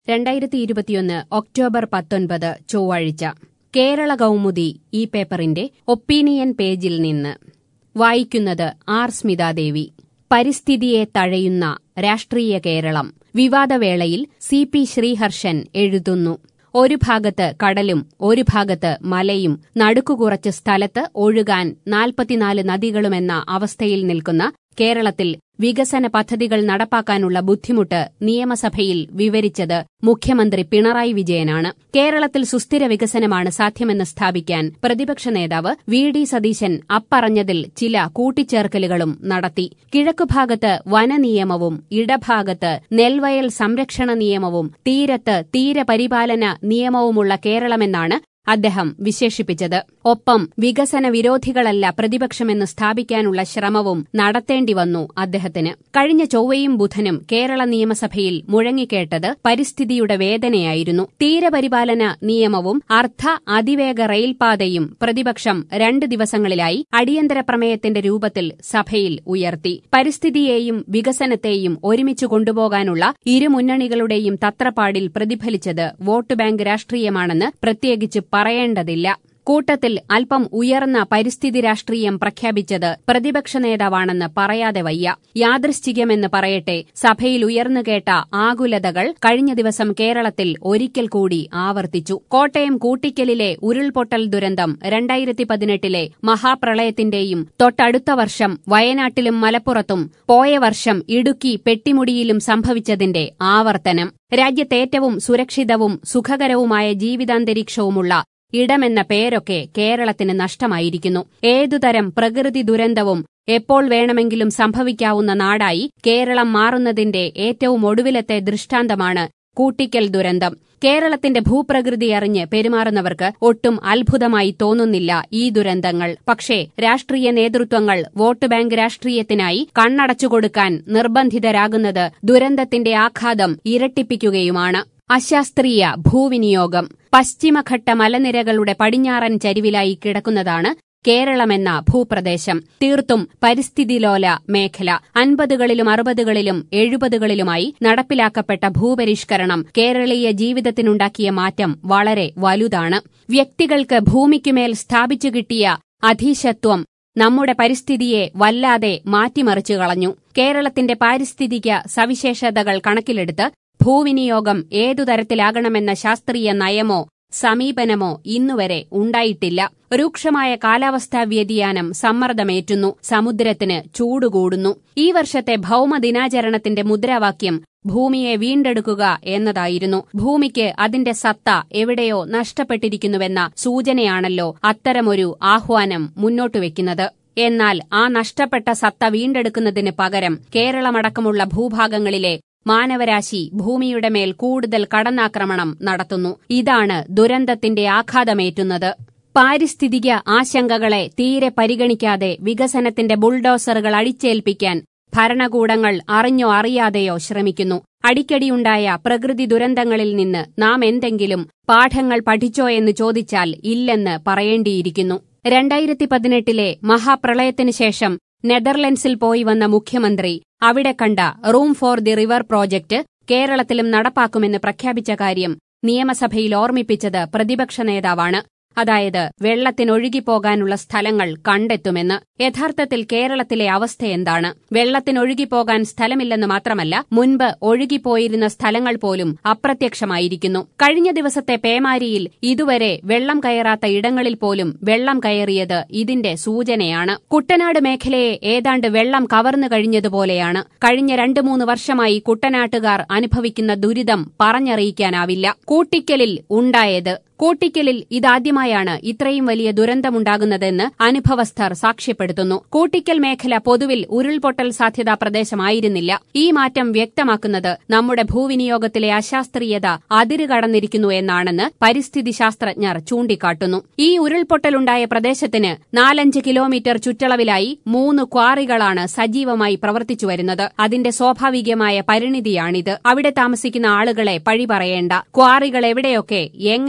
രണ്ടായിരത്തി ഇരുപത്തിയൊന്ന് ഒക്ടോബർ പത്തൊൻപത് ചൊവ്വാഴ്ച കേരള കൗമുദി ഈ പേപ്പറിന്റെ ഒപ്പീനിയൻ പേജിൽ നിന്ന് വായിക്കുന്നത് ആർ സ്മിതാദേവി പരിസ്ഥിതിയെ തഴയുന്ന രാഷ്ട്രീയ കേരളം വിവാദവേളയിൽ സി പി ശ്രീഹർഷൻ എഴുതുന്നു ഒരു ഭാഗത്ത് കടലും ഒരു ഭാഗത്ത് മലയും നടുക്കുകുറച്ച് സ്ഥലത്ത് ഒഴുകാൻ നാൽപ്പത്തിനാല് നദികളുമെന്ന അവസ്ഥയിൽ നിൽക്കുന്ന കേരളത്തിൽ വികസന പദ്ധതികൾ നടപ്പാക്കാനുള്ള ബുദ്ധിമുട്ട് നിയമസഭയിൽ വിവരിച്ചത് മുഖ്യമന്ത്രി പിണറായി വിജയനാണ് കേരളത്തിൽ സുസ്ഥിര വികസനമാണ് സാധ്യമെന്ന് സ്ഥാപിക്കാൻ പ്രതിപക്ഷ നേതാവ് വി ഡി സതീശൻ അപ്പറഞ്ഞതിൽ ചില കൂട്ടിച്ചേർക്കലുകളും നടത്തി കിഴക്കുഭാഗത്ത് വനനിയമവും ഇടഭാഗത്ത് നെൽവയൽ സംരക്ഷണ നിയമവും തീരത്ത് തീരപരിപാലന നിയമവുമുള്ള കേരളമെന്നാണ് അദ്ദേഹം വിശേഷിപ്പിച്ചത് ഒപ്പം വികസന വിരോധികളല്ല പ്രതിപക്ഷമെന്ന് സ്ഥാപിക്കാനുള്ള ശ്രമവും നടത്തേണ്ടി വന്നു അദ്ദേഹത്തിന് കഴിഞ്ഞ ചൊവ്വയും ബുധനും കേരള നിയമസഭയിൽ മുഴങ്ങിക്കേട്ടത് പരിസ്ഥിതിയുടെ വേദനയായിരുന്നു തീരപരിപാലന നിയമവും അർദ്ധ അതിവേഗ റെയിൽപാതയും പ്രതിപക്ഷം രണ്ട് ദിവസങ്ങളിലായി അടിയന്തര പ്രമേയത്തിന്റെ രൂപത്തിൽ സഭയിൽ ഉയർത്തി പരിസ്ഥിതിയെയും വികസനത്തെയും ഒരുമിച്ച് കൊണ്ടുപോകാനുള്ള ഇരുമുന്നണികളുടെയും തത്രപ്പാടിൽ പ്രതിഫലിച്ചത് വോട്ട് ബാങ്ക് രാഷ്ട്രീയമാണെന്ന് പ്രത്യേകിച്ച് പറയേണ്ടതില്ല കൂട്ടത്തിൽ അല്പം ഉയർന്ന പരിസ്ഥിതി രാഷ്ട്രീയം പ്രഖ്യാപിച്ചത് പ്രതിപക്ഷ നേതാവാണെന്ന് പറയാതെ വയ്യ യാദൃശ്ചികമെന്ന് പറയട്ടെ സഭയിൽ ഉയർന്നുകേട്ട ആകുലതകൾ കഴിഞ്ഞ ദിവസം കേരളത്തിൽ ഒരിക്കൽ കൂടി ആവർത്തിച്ചു കോട്ടയം കൂട്ടിക്കലിലെ ഉരുൾപൊട്ടൽ ദുരന്തം രണ്ടായിരത്തി പതിനെട്ടിലെ മഹാപ്രളയത്തിന്റെയും തൊട്ടടുത്ത വർഷം വയനാട്ടിലും മലപ്പുറത്തും പോയ വർഷം ഇടുക്കി പെട്ടിമുടിയിലും സംഭവിച്ചതിന്റെ ആവർത്തനം രാജ്യത്തേറ്റവും സുരക്ഷിതവും സുഖകരവുമായ ജീവിതാന്തരീക്ഷവുമുള്ള ഇടമെന്ന പേരൊക്കെ കേരളത്തിന് നഷ്ടമായിരിക്കുന്നു ഏതുതരം പ്രകൃതി ദുരന്തവും എപ്പോൾ വേണമെങ്കിലും സംഭവിക്കാവുന്ന നാടായി കേരളം മാറുന്നതിന്റെ ഏറ്റവും ഒടുവിലത്തെ ദൃഷ്ടാന്തമാണ് കൂട്ടിക്കൽ ദുരന്തം കേരളത്തിന്റെ ഭൂപ്രകൃതി അറിഞ്ഞ് പെരുമാറുന്നവർക്ക് ഒട്ടും അത്ഭുതമായി തോന്നുന്നില്ല ഈ ദുരന്തങ്ങൾ പക്ഷേ രാഷ്ട്രീയ നേതൃത്വങ്ങൾ വോട്ട് ബാങ്ക് രാഷ്ട്രീയത്തിനായി കണ്ണടച്ചുകൊടുക്കാൻ നിർബന്ധിതരാകുന്നത് ദുരന്തത്തിന്റെ ആഘാതം ഇരട്ടിപ്പിക്കുകയുമാണ് അശാസ്ത്രീയ ഭൂവിനിയോഗം പശ്ചിമഘട്ട മലനിരകളുടെ പടിഞ്ഞാറൻ ചരിവിലായി കിടക്കുന്നതാണ് കേരളമെന്ന ഭൂപ്രദേശം തീർത്തും പരിസ്ഥിതിലോല മേഖല അൻപതുകളിലും അറുപതുകളിലും എഴുപതുകളിലുമായി നടപ്പിലാക്കപ്പെട്ട ഭൂപരിഷ്കരണം കേരളീയ ജീവിതത്തിനുണ്ടാക്കിയ മാറ്റം വളരെ വലുതാണ് വ്യക്തികൾക്ക് ഭൂമിക്കുമേൽ സ്ഥാപിച്ചു കിട്ടിയ അധീശത്വം നമ്മുടെ പരിസ്ഥിതിയെ വല്ലാതെ മാറ്റിമറിച്ചു കളഞ്ഞു കേരളത്തിന്റെ പാരിസ്ഥിതിക സവിശേഷതകൾ കണക്കിലെടുത്ത് ഭൂവിനിയോഗം ഏതു തരത്തിലാകണമെന്ന ശാസ്ത്രീയ നയമോ സമീപനമോ ഇന്നുവരെ ഉണ്ടായിട്ടില്ല രൂക്ഷമായ കാലാവസ്ഥാ വ്യതിയാനം സമ്മർദ്ദമേറ്റുന്നു സമുദ്രത്തിന് ചൂടുകൂടുന്നു ഈ വർഷത്തെ ഭൌമദിനാചരണത്തിന്റെ മുദ്രാവാക്യം ഭൂമിയെ വീണ്ടെടുക്കുക എന്നതായിരുന്നു ഭൂമിക്ക് അതിന്റെ സത്ത എവിടെയോ നഷ്ടപ്പെട്ടിരിക്കുന്നുവെന്ന സൂചനയാണല്ലോ അത്തരമൊരു ആഹ്വാനം മുന്നോട്ടുവെക്കുന്നത് എന്നാൽ ആ നഷ്ടപ്പെട്ട സത്ത വീണ്ടെടുക്കുന്നതിന് പകരം കേരളമടക്കമുള്ള ഭൂഭാഗങ്ങളിലെ മാനവരാശി ഭൂമിയുടെ മേൽ കൂടുതൽ കടന്നാക്രമണം നടത്തുന്നു ഇതാണ് ദുരന്തത്തിന്റെ ആഘാതമേറ്റുന്നത് പാരിസ്ഥിതിക ആശങ്കകളെ തീരെ പരിഗണിക്കാതെ വികസനത്തിന്റെ ബുൾഡോസറുകൾ അടിച്ചേൽപ്പിക്കാൻ ഭരണകൂടങ്ങൾ അറിഞ്ഞോ അറിയാതെയോ ശ്രമിക്കുന്നു അടിക്കടിയുണ്ടായ പ്രകൃതി ദുരന്തങ്ങളിൽ നിന്ന് നാം എന്തെങ്കിലും പാഠങ്ങൾ പഠിച്ചോ എന്ന് ചോദിച്ചാൽ ഇല്ലെന്ന് പറയേണ്ടിയിരിക്കുന്നു രണ്ടായിരത്തി പതിനെട്ടിലെ മഹാപ്രളയത്തിനു ശേഷം നെതർലൻഡ്സിൽ പോയി വന്ന മുഖ്യമന്ത്രി അവിടെ കണ്ട room for the river project കേരളത്തിലും നടപ്പാക്കുമെന്ന് പ്രഖ്യാപിച്ച കാര്യം നിയമസഭയിൽ ഓർമ്മിപ്പിച്ചത് പ്രതിപക്ഷ നേതാവാണ് അതായത് വെള്ളത്തിനൊഴുകിപ്പോകാനുള്ള സ്ഥലങ്ങൾ കണ്ടെത്തുമെന്ന് യഥാർത്ഥത്തിൽ കേരളത്തിലെ അവസ്ഥ എന്താണ് വെള്ളത്തിനൊഴുകിപ്പോകാൻ സ്ഥലമില്ലെന്ന് മാത്രമല്ല മുൻപ് ഒഴുകിപ്പോയിരുന്ന സ്ഥലങ്ങൾ പോലും അപ്രത്യക്ഷമായിരിക്കുന്നു കഴിഞ്ഞ ദിവസത്തെ പേമാരിയിൽ ഇതുവരെ വെള്ളം കയറാത്ത ഇടങ്ങളിൽ പോലും വെള്ളം കയറിയത് ഇതിന്റെ സൂചനയാണ് കുട്ടനാട് മേഖലയെ ഏതാണ്ട് വെള്ളം കവർന്നു കഴിഞ്ഞതുപോലെയാണ് കഴിഞ്ഞ രണ്ടു മൂന്ന് വർഷമായി കുട്ടനാട്ടുകാർ അനുഭവിക്കുന്ന ദുരിതം പറഞ്ഞറിയിക്കാനാവില്ല കൂട്ടിക്കലിൽ ഉണ്ടായത് കൂട്ടിക്കലിൽ ഇതാദ്യമായാണ് ഇത്രയും വലിയ ദുരന്തമുണ്ടാകുന്നതെന്ന് അനുഭവസ്ഥർ സാക്ഷ്യപ്പെടുത്തുന്നു കൂട്ടിക്കൽ മേഖല പൊതുവിൽ ഉരുൾപൊട്ടൽ സാധ്യതാ പ്രദേശമായിരുന്നില്ല ഈ മാറ്റം വ്യക്തമാക്കുന്നത് നമ്മുടെ ഭൂവിനിയോഗത്തിലെ അശാസ്ത്രീയത അതിരുകടന്നിരിക്കുന്നു എന്നാണെന്ന് പരിസ്ഥിതി ശാസ്ത്രജ്ഞർ ചൂണ്ടിക്കാട്ടുന്നു ഈ ഉരുൾപൊട്ടലുണ്ടായ പ്രദേശത്തിന് നാലഞ്ച് കിലോമീറ്റർ ചുറ്റളവിലായി മൂന്ന് ക്വാറികളാണ് സജീവമായി പ്രവർത്തിച്ചു വരുന്നത് അതിന്റെ സ്വാഭാവികമായ പരിണിതിയാണിത് അവിടെ താമസിക്കുന്ന ആളുകളെ പഴി പറയേണ്ട ക്വാറികൾ എവിടെയൊക്കെ എങ്ങനെയൊക്കെ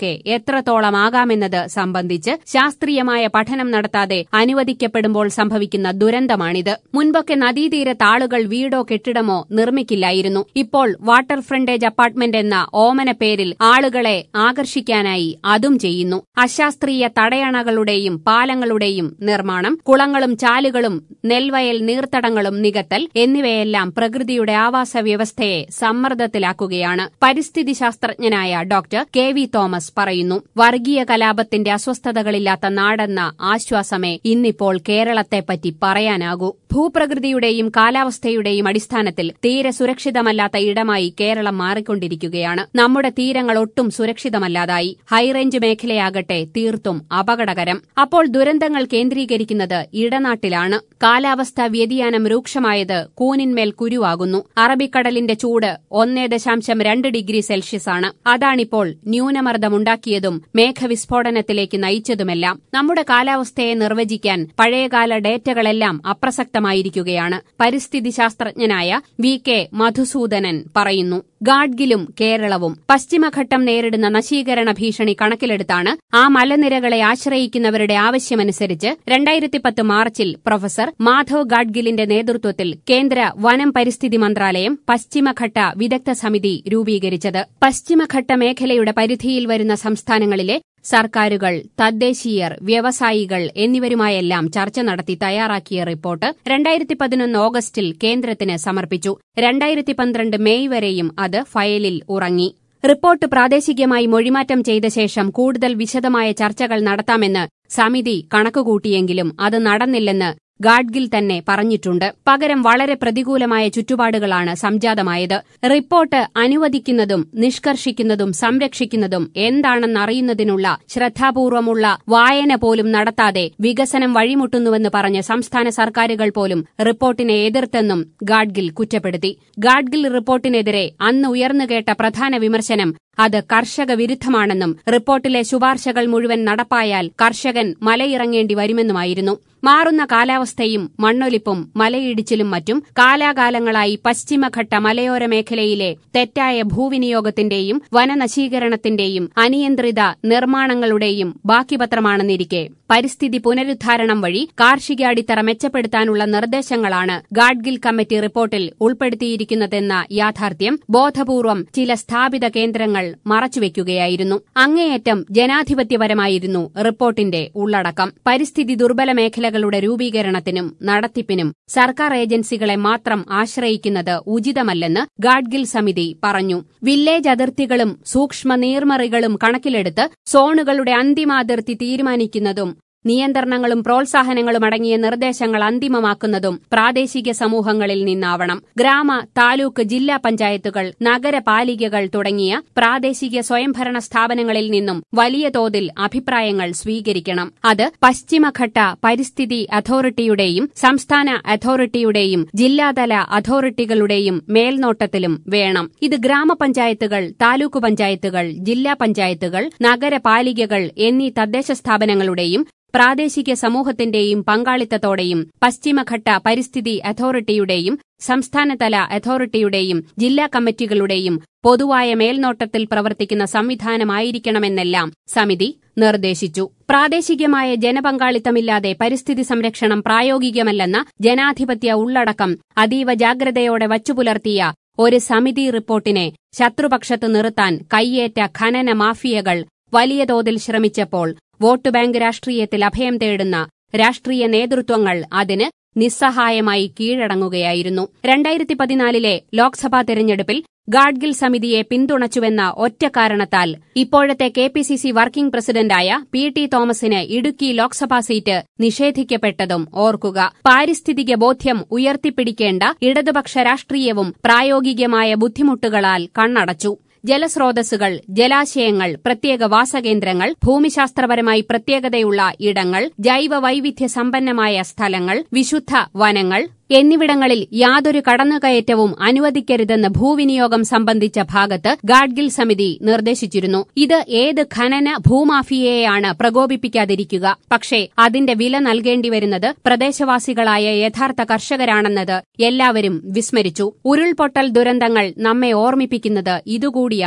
പരിധിവരെ എത്രത്തോളമാകാമെന്നത് സംബന്ധിച്ച് ശാസ്ത്രീയമായ പഠനം നടത്താതെ അനുവദിക്കപ്പെടുമ്പോൾ സംഭവിക്കുന്ന ദുരന്തമാണിത് മുൻപൊക്കെ നദീതീരത്ത് ആളുകൾ വീടോ കെട്ടിടമോ നിർമ്മിക്കില്ലായിരുന്നു ഇപ്പോൾ വാട്ടർ ഫ്രണ്ടേജ് അപ്പാർട്ട്മെന്റ് എന്ന ഓമന പേരിൽ ആളുകളെ ആകർഷിക്കാനായി അതും ചെയ്യുന്നു അശാസ്ത്രീയ തടയണകളുടെയും പാലങ്ങളുടെയും നിർമ്മാണം കുളങ്ങളും ചാലുകളും നെൽവയൽ നീർത്തടങ്ങളും നികത്തൽ എന്നിവയെല്ലാം പ്രകൃതിയുടെ ആവാസ വ്യവസ്ഥയെ സമ്മർദ്ദത്തിലാക്കുകയാണ് പരിസ്ഥിതി ശാസ്ത്രജ്ഞനായ ഡോക്ടർ കെ വി തോമസ് പറയുന്നു വർഗീയ കലാപത്തിന്റെ അസ്വസ്ഥതകളില്ലാത്ത നാടെന്ന ആശ്വാസമേ ഇന്നിപ്പോൾ കേരളത്തെപ്പറ്റി പറയാനാകൂ ഭൂപ്രകൃതിയുടെയും കാലാവസ്ഥയുടെയും അടിസ്ഥാനത്തിൽ തീരെ സുരക്ഷിതമല്ലാത്ത ഇടമായി കേരളം മാറിക്കൊണ്ടിരിക്കുകയാണ് നമ്മുടെ തീരങ്ങൾ ഒട്ടും സുരക്ഷിതമല്ലാതായി ഹൈറേഞ്ച് മേഖലയാകട്ടെ തീർത്തും അപകടകരം അപ്പോൾ ദുരന്തങ്ങൾ കേന്ദ്രീകരിക്കുന്നത് ഇടനാട്ടിലാണ് കാലാവസ്ഥാ വ്യതിയാനം രൂക്ഷമായത് കൂനിന്മേൽ കുരുവാകുന്നു അറബിക്കടലിന്റെ ചൂട് ഒന്നേ ദശാംശം രണ്ട് ഡിഗ്രി സെൽഷ്യസ് ആണ് അതാണിപ്പോൾ ന്യൂനമർദ്ദമുണ്ടാക്കിയതും മേഘവിസ്ഫോടനത്തിലേക്ക് നയിച്ചതുമെല്ലാം നമ്മുടെ കാലാവസ്ഥയെ നിർവചിക്കാൻ പഴയകാല ഡേറ്റകളെല്ലാം അപ്രസക്തമായിരിക്കുകയാണ് പരിസ്ഥിതി ശാസ്ത്രജ്ഞനായ വി കെ മധുസൂദനൻ പറയുന്നു ഗാഡ്ഗിലും കേരളവും പശ്ചിമഘട്ടം നേരിടുന്ന നശീകരണ ഭീഷണി കണക്കിലെടുത്താണ് ആ മലനിരകളെ ആശ്രയിക്കുന്നവരുടെ ആവശ്യമനുസരിച്ച് രണ്ടായിരത്തി പത്ത് മാർച്ചിൽ പ്രൊഫസർ മാധവ് ഗാഡ്ഗിലിന്റെ നേതൃത്വത്തിൽ കേന്ദ്ര വനം പരിസ്ഥിതി മന്ത്രാലയം പശ്ചിമഘട്ട വിദഗ്ധ സമിതി രൂപീകരിച്ചത് പശ്ചിമഘട്ട മേഖലയുടെ പരിധിയിൽ വരുന്ന സംസ്ഥാനങ്ങളിലെ സർക്കാരുകൾ തദ്ദേശീയർ വ്യവസായികൾ എന്നിവരുമായെല്ലാം ചർച്ച നടത്തി തയ്യാറാക്കിയ റിപ്പോർട്ട് രണ്ടായിരത്തി പതിനൊന്ന് ഓഗസ്റ്റിൽ കേന്ദ്രത്തിന് സമർപ്പിച്ചു രണ്ടായിരത്തി പന്ത്രണ്ട് മെയ് വരെയും അത് ഫയലിൽ ഉറങ്ങി റിപ്പോർട്ട് പ്രാദേശികമായി മൊഴിമാറ്റം ചെയ്ത ശേഷം കൂടുതൽ വിശദമായ ചർച്ചകൾ നടത്താമെന്ന് സമിതി കണക്കുകൂട്ടിയെങ്കിലും അത് നടന്നില്ലെന്ന് ഗാഡ്ഗിൽ തന്നെ പറഞ്ഞിട്ടുണ്ട് പകരം വളരെ പ്രതികൂലമായ ചുറ്റുപാടുകളാണ് സംജാതമായത് റിപ്പോർട്ട് അനുവദിക്കുന്നതും നിഷ്കർഷിക്കുന്നതും സംരക്ഷിക്കുന്നതും എന്താണെന്നറിയുന്നതിനുള്ള ശ്രദ്ധാപൂർവമുള്ള വായന പോലും നടത്താതെ വികസനം വഴിമുട്ടുന്നുവെന്ന് പറഞ്ഞ് സംസ്ഥാന സർക്കാരുകൾ പോലും റിപ്പോർട്ടിനെ എതിർത്തെന്നും ഗാഡ്ഗിൽ കുറ്റപ്പെടുത്തി ഗാഡ്ഗിൽ റിപ്പോർട്ടിനെതിരെ അന്ന് ഉയർന്നുകേട്ട പ്രധാന വിമർശനം അത് കർഷക വിരുദ്ധമാണെന്നും റിപ്പോർട്ടിലെ ശുപാർശകൾ മുഴുവൻ നടപ്പായാൽ കർഷകൻ മലയിറങ്ങേണ്ടി വരുമെന്നുമായിരുന്നു മാറുന്ന കാലാവസ്ഥയും മണ്ണൊലിപ്പും മലയിടിച്ചിലും മറ്റും കാലാകാലങ്ങളായി പശ്ചിമഘട്ട മലയോര മേഖലയിലെ തെറ്റായ ഭൂവിനിയോഗത്തിന്റെയും വനനശീകരണത്തിന്റെയും അനിയന്ത്രിത നിർമ്മാണങ്ങളുടെയും ബാക്കിപത്രമാണെന്നിരിക്കെ പരിസ്ഥിതി പുനരുദ്ധാരണം വഴി കാർഷിക അടിത്തറ മെച്ചപ്പെടുത്താനുള്ള നിർദ്ദേശങ്ങളാണ് ഗാഡ്ഗിൽ കമ്മിറ്റി റിപ്പോർട്ടിൽ ഉൾപ്പെടുത്തിയിരിക്കുന്നതെന്ന യാഥാർത്ഥ്യം ബോധപൂർവം ചില സ്ഥാപിത കേന്ദ്രങ്ങൾ മറച്ചുവെക്കുകയായിരുന്നു അങ്ങേയറ്റം ജനാധിപത്യപരമായിരുന്നു റിപ്പോർട്ടിന്റെ ഉള്ളടക്കം പരിസ്ഥിതി ദുർബല മേഖലകളുടെ രൂപീകരണത്തിനും നടത്തിപ്പിനും സർക്കാർ ഏജൻസികളെ മാത്രം ആശ്രയിക്കുന്നത് ഉചിതമല്ലെന്ന് ഗാഡ്ഗിൽ സമിതി പറഞ്ഞു വില്ലേജ് അതിർത്തികളും സൂക്ഷ്മ നീർമറികളും കണക്കിലെടുത്ത് സോണുകളുടെ അന്തിമ അതിർത്തി തീരുമാനിക്കുന്നതും നിയന്ത്രണങ്ങളും പ്രോത്സാഹനങ്ങളും അടങ്ങിയ നിർദ്ദേശങ്ങൾ അന്തിമമാക്കുന്നതും പ്രാദേശിക സമൂഹങ്ങളിൽ നിന്നാവണം ഗ്രാമ താലൂക്ക് ജില്ലാ പഞ്ചായത്തുകൾ നഗരപാലികകൾ തുടങ്ങിയ പ്രാദേശിക സ്വയംഭരണ സ്ഥാപനങ്ങളിൽ നിന്നും വലിയ തോതിൽ അഭിപ്രായങ്ങൾ സ്വീകരിക്കണം അത് പശ്ചിമഘട്ട പരിസ്ഥിതി അതോറിറ്റിയുടെയും സംസ്ഥാന അതോറിറ്റിയുടെയും ജില്ലാതല അതോറിറ്റികളുടെയും മേൽനോട്ടത്തിലും വേണം ഇത് ഗ്രാമപഞ്ചായത്തുകൾ താലൂക്ക് പഞ്ചായത്തുകൾ ജില്ലാ പഞ്ചായത്തുകൾ നഗരപാലികകൾ എന്നീ തദ്ദേശ സ്ഥാപനങ്ങളുടെയും പ്രാദേശിക സമൂഹത്തിന്റെയും പങ്കാളിത്തത്തോടെയും പശ്ചിമഘട്ട പരിസ്ഥിതി അതോറിറ്റിയുടെയും സംസ്ഥാനതല അതോറിറ്റിയുടെയും ജില്ലാ കമ്മിറ്റികളുടെയും പൊതുവായ മേൽനോട്ടത്തിൽ പ്രവർത്തിക്കുന്ന സംവിധാനമായിരിക്കണമെന്നെല്ലാം സമിതി നിർദ്ദേശിച്ചു പ്രാദേശികമായ ജനപങ്കാളിത്തമില്ലാതെ പരിസ്ഥിതി സംരക്ഷണം പ്രായോഗികമല്ലെന്ന ജനാധിപത്യ ഉള്ളടക്കം അതീവ ജാഗ്രതയോടെ വച്ചുപുലർത്തിയ ഒരു സമിതി റിപ്പോർട്ടിനെ ശത്രുപക്ഷത്ത് നിർത്താൻ കയ്യേറ്റ ഖനന മാഫിയകൾ വലിയ തോതിൽ ശ്രമിച്ചപ്പോൾ വോട്ട് ബാങ്ക് രാഷ്ട്രീയത്തിൽ അഭയം തേടുന്ന രാഷ്ട്രീയ നേതൃത്വങ്ങൾ അതിന് നിസ്സഹായമായി കീഴടങ്ങുകയായിരുന്നു രണ്ടായിരത്തി പതിനാലിലെ ലോക്സഭാ തെരഞ്ഞെടുപ്പിൽ ഗാഡ്ഗിൽ സമിതിയെ പിന്തുണച്ചുവെന്ന ഒറ്റ കാരണത്താൽ ഇപ്പോഴത്തെ K P C C working പ്രസിഡന്റായ പി ടി തോമസിന് ഇടുക്കി ലോക്സഭാ സീറ്റ് നിഷേധിക്കപ്പെട്ടതും ഓർക്കുക പാരിസ്ഥിതിക ബോധ്യം ഉയർത്തിപ്പിടിക്കേണ്ട ഇടതുപക്ഷ രാഷ്ട്രീയവും പ്രായോഗികമായ ബുദ്ധിമുട്ടുകളാൽ കണ്ണടച്ചു ജലസ്രോതസ്സുകൾ ജലാശയങ്ങൾ പ്രത്യേക വാസകേന്ദ്രങ്ങൾ ഭൂമിശാസ്ത്രപരമായി പ്രത്യേകതയുള്ള ഇടങ്ങൾ ജൈവ വൈവിധ്യ സമ്പന്നമായ സ്ഥലങ്ങൾ വിശുദ്ധ വനങ്ങൾ എന്നിവിടങ്ങളിൽ യാതൊരു കടന്നുകയറ്റവും അനുവദിക്കരുതെന്ന് ഭൂവിനിയോഗം സംബന്ധിച്ച ഭാഗത്ത് ഗാഡ്ഗിൽ സമിതി നിർദ്ദേശിച്ചിരുന്നു ഇത് ഏത് ഖനന ഭൂമാഫിയയെയാണ് പ്രകോപിപ്പിക്കാതിരിക്കുക പക്ഷേ അതിന്റെ വില നൽകേണ്ടി വരുന്നത് പ്രദേശവാസികളായ യഥാർത്ഥ കർഷകരാണെന്നത് എല്ലാവരും വിസ്മരിച്ചു ഉരുൾപൊട്ടൽ ദുരന്തങ്ങൾ നമ്മെ ഓർമ്മിപ്പിക്കുന്നത് ഇതുകൂടിയാണ്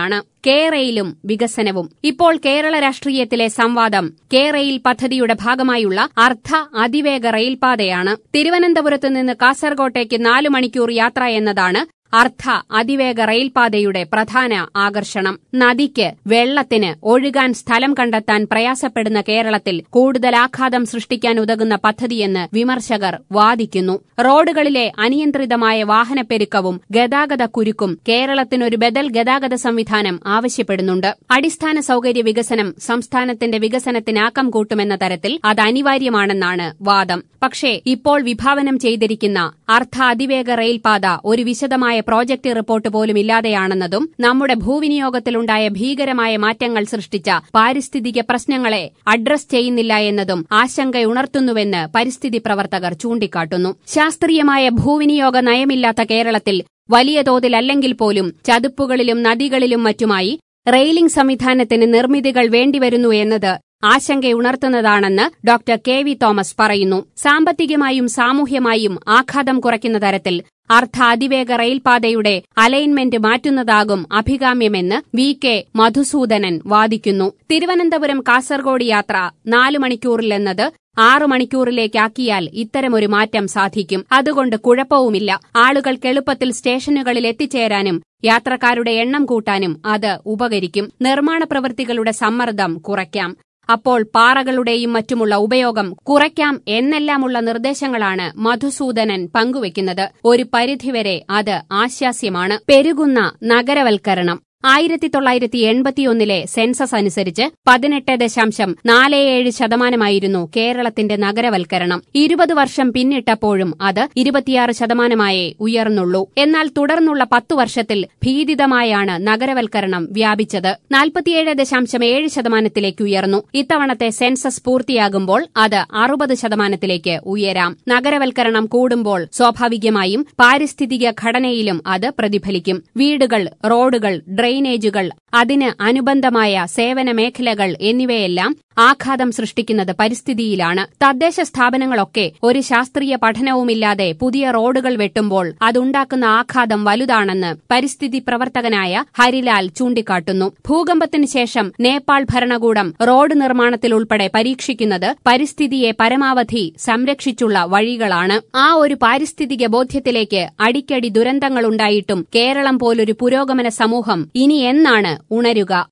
കേരയിലും വികസനവും ഇപ്പോൾ കേരള രാഷ്ട്രീയത്തിലെ സംവാദം കേരയിൽ പദ്ധതിയുടെ ഭാഗമായുള്ള അർദ്ധ അതിവേഗ റെയിൽപാതയാണ് തിരുവനന്തപുരത്ത് നിന്ന് കാസർകോട്ടേക്ക് നാലു മണിക്കൂർ യാത്ര എന്നതാണ് അർദ്ധ അതിവേഗ റെയിൽപാതയുടെ പ്രധാന ആകർഷണം നദിക്ക് വെള്ളത്തിന് ഒഴുകാൻ സ്ഥലം കണ്ടെത്താൻ പ്രയാസപ്പെടുന്ന കേരളത്തിൽ കൂടുതൽ ആഘാതം സൃഷ്ടിക്കാൻ ഉതകുന്ന പദ്ധതിയെന്ന് വിമർശകർ വാദിക്കുന്നു റോഡുകളിലെ അനിയന്ത്രിതമായ വാഹനപ്പെരുക്കവും ഗതാഗത കുരുക്കും കേരളത്തിനൊരു ബദൽ ഗതാഗത സംവിധാനം ആവശ്യപ്പെടുന്നുണ്ട് അടിസ്ഥാന സൌകര്യ വികസനം സംസ്ഥാനത്തിന്റെ വികസനത്തിന് ആക്കം കൂട്ടുമെന്ന തരത്തിൽ അത് അനിവാര്യമാണെന്നാണ് വാദം പക്ഷേ ഇപ്പോൾ വിഭാവനം ചെയ്തിരിക്കുന്ന അർദ്ധ അതിവേഗ റെയിൽപാത ഒരു വിശദമായ പ്രോജക്ട് റിപ്പോർട്ട് പോലും ഇല്ലാതെയാണെന്നതും നമ്മുടെ ഭൂവിനിയോഗത്തിലുണ്ടായ ഭീകരമായ മാറ്റങ്ങൾ സൃഷ്ടിച്ച പാരിസ്ഥിതിക പ്രശ്നങ്ങളെ അഡ്രസ് ചെയ്യുന്നില്ല എന്നതും ആശങ്കയുണർത്തുന്നുവെന്ന് പരിസ്ഥിതി പ്രവർത്തകർ ചൂണ്ടിക്കാട്ടുന്നു ശാസ്ത്രീയമായ ഭൂവിനിയോഗ നയമില്ലാത്ത കേരളത്തിൽ വലിയ തോതിലല്ലെങ്കിൽ പോലും ചതുപ്പുകളിലും നദികളിലും മറ്റുമായി റെയിലിംഗ് സംവിധാനത്തിന് നിർമ്മിതികൾ വേണ്ടിവരുന്നു എന്നത് ആശങ്കയുണർത്തുന്നതാണെന്ന് ഡോക്ടർ കെ വി തോമസ് പറയുന്നു സാമ്പത്തികമായും സാമൂഹ്യമായും ആഘാതം കുറയ്ക്കുന്ന തരത്തിൽ അർദ്ധ അതിവേഗ റെയിൽപാതയുടെ അലൈൻമെന്റ് മാറ്റുന്നതാകും അഭികാമ്യമെന്ന് വി കെ മധുസൂദനൻ വാദിക്കുന്നു തിരുവനന്തപുരം കാസർഗോഡ് യാത്ര നാലു മണിക്കൂറിലെന്നത് ആറു മണിക്കൂറിലേക്കാക്കിയാൽ ഇത്തരമൊരു മാറ്റം സാധിക്കും അതുകൊണ്ട് കുഴപ്പവുമില്ല ആളുകൾക്ക് എളുപ്പത്തിൽ സ്റ്റേഷനുകളിൽ എത്തിച്ചേരാനും യാത്രക്കാരുടെ എണ്ണം കൂട്ടാനും അത് ഉപകരിക്കും നിർമ്മാണ പ്രവൃത്തികളുടെ സമ്മർദ്ദം കുറയ്ക്കാം അപ്പോൾ പാറകളുടെയും മറ്റുമുള്ള ഉപയോഗം കുറയ്ക്കാം എന്നെല്ലാമുള്ള നിർദ്ദേശങ്ങളാണ് മധുസൂദനൻ പങ്കുവയ്ക്കുന്നത് ഒരു പരിധിവരെ അത് ആശ്വാസ്യമാണ് പെരുകുന്ന നഗരവൽക്കരണം ആയിരത്തി തൊള്ളായിരത്തി എൺപത്തിയൊന്നിലെ സെൻസസ് അനുസരിച്ച് പതിനെട്ട് ദശാംശം നാല് ഏഴ് ശതമാനമായിരുന്നു കേരളത്തിന്റെ നഗരവൽക്കരണം ഇരുപത് വർഷം പിന്നിട്ടപ്പോഴും അത് ഇരുപത്തിയാറ് ശതമാനമായേ ഉയർന്നുള്ളൂ എന്നാൽ തുടർന്നുള്ള പത്തു വർഷത്തിൽ ഭീതിതമായാണ് നഗരവൽക്കരണം വ്യാപിച്ചത് നാൽപ്പത്തിയേഴ് ദശാംശം ഏഴ് ശതമാനത്തിലേക്ക് ഉയർന്നു ഇത്തവണത്തെ സെൻസസ് പൂർത്തിയാകുമ്പോൾ അത് അറുപത് ശതമാനത്തിലേക്ക് ഉയരാം നഗരവൽക്കരണം കൂടുമ്പോൾ സ്വാഭാവികമായും പാരിസ്ഥിതിക ഘടനയിലും അത് പ്രതിഫലിക്കും വീടുകൾ റോഡുകൾ ഡ്രെയിനേജുകൾ അതിന് അനുബന്ധമായ സേവന മേഖലകൾ എന്നിവയെല്ലാം ആഘാതം സൃഷ്ടിക്കുന്നത് പരിസ്ഥിതിയിലാണ് തദ്ദേശ സ്ഥാപനങ്ങളൊക്കെ ഒരു ശാസ്ത്രീയ പഠനവുമില്ലാതെ പുതിയ റോഡുകൾ വെട്ടുമ്പോൾ അതുണ്ടാക്കുന്ന ആഘാതം വലുതാണെന്ന് പരിസ്ഥിതി പ്രവർത്തകനായ ഹരിലാൽ ചൂണ്ടിക്കാട്ടുന്നു ഭൂകമ്പത്തിന് ശേഷം നേപ്പാൾ ഭരണകൂടം റോഡ് നിർമ്മാണത്തിൽ ഉൾപ്പെടെ പരീക്ഷിക്കുന്നത് പരിസ്ഥിതിയെ പരമാവധി സംരക്ഷിച്ചുള്ള വഴികളാണ് ആ ഒരു പാരിസ്ഥിതിക ബോധ്യത്തിലേക്ക് അടിക്കടി ദുരന്തങ്ങളുണ്ടായിട്ടും കേരളം പോലൊരു പുരോഗമന സമൂഹം ഇനി എന്നാണ് ഉണരുക